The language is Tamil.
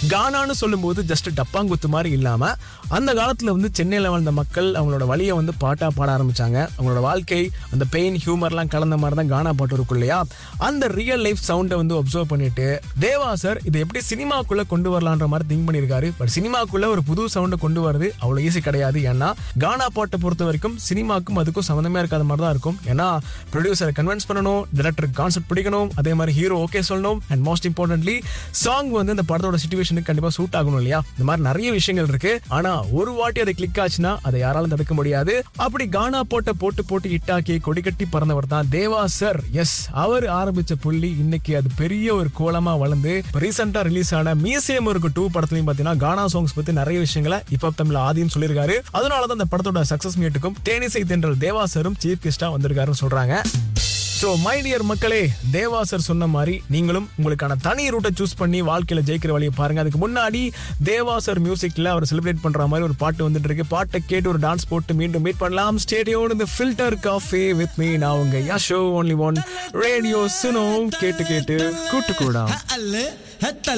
கானான்னு சொல்லும்போது ஜஸ்ட் டப்பாங்குத்து மாதிரி இல்லாம அந்த காலத்துல வந்து சென்னையில வாழ்ந்த மக்கள் அவங்களோட வழியை வந்து பாட்டா பாட ஆரம்பிச்சாங்க அவங்களோட வாழ்க்கை அந்த பெயின் ஹியூமர்லாம் கலந்த மாதிரி தான் கானா பாட்டு இருக்கும் இல்லையா அந்த ரியல் லைஃப் சவுண்டை வந்து ஒப்சர்வ் பண்ணிட்டு தேவா சார் இதை எப்படி சினிமாக்குள்ள கொண்டு வரலான்ற மாதிரி திங்க் பண்ணியிருக்காரு பட் சினிமாக்குள்ள ஒரு புது சவுண்டை கொண்டு வரது அவ்வளவு ஈஸி கிடையாது ஏன்னா கானா பாட்டை பொறுத்த வரைக்கும் சினிமாக்கும் அதுக்கும் சம்மந்தமே இருக்காத மாதிரி தான் இருக்கும் ஏன்னா ப்ரொடியூசரை கன்வின்ஸ் பண்ணணும் டேரக்டருக்கு கான்செப்ட் பிடிக்கணும் அதே மாதிரி ஹீரோ ஓகே சொல்லணும் அண்ட் மோஸ்ட் இம்பார்ட்டன்ட்லி சாங் வந்து இந்த படத்தோட சுச்சுவேஷனுக்கு கண்டிப்பா சூட் ஆகணும் இல்லையா இந்த மாதிரி நிறைய விஷயங்கள் இருக்கு ஆனா ஒரு வாட்டி அதை கிளிக் ஆச்சுன்னா அதை யாராலும் தடுக்க முடியாது அப்படி கானா போட்ட போட்டு போட்டு இட்டாக்கி கொடிக்கட்டி பறந்தவர் தான் தேவா சார் எஸ் அவர் ஆரம்பிச்ச புள்ளி இன்னைக்கு அது பெரிய ஒரு கோலமா வளர்ந்து ரீசெண்டா ரிலீஸ் ஆன மியூசியம் இருக்கு டூ படத்துலயும் பாத்தீங்கன்னா கானா சாங்ஸ் பத்தி நிறைய விஷயங்களை இப்ப தமிழ் ஆதின்னு சொல்லியிருக்காரு அதனாலதான் அந்த படத்தோட சக்சஸ் மீட்டுக்கும் தேனிசை தென்றல் தேவா சாரும் சீஃப் கெஸ்டா வந்திருக்காருன்னு சொல்றாங்க ஸோ மை டியர் மக்களே தேவாசர் சொன்ன மாதிரி நீங்களும் உங்களுக்கான தனி ரூட்டை சூஸ் பண்ணி வாழ்க்கையில ஜெயிக்கிற வழியை பாருங்க அதுக்கு முன்னாடி தேவாசர் மியூசிக்ல அவர் செலிப்ரேட் பண்ற மாதிரி ஒரு பாட்டு வந்துட்டு இருக்கு பாட்டை கேட்டு ஒரு டான்ஸ் போட்டு மீண்டும் மீட் பண்ணலாம் ஸ்டேடியோட இந்த ஃபில்டர் காஃபே வித் மீ நான் உங்க Yasho only one radio Suno கேட்டு கேட்டு கூட்டு கூடா هقل هتل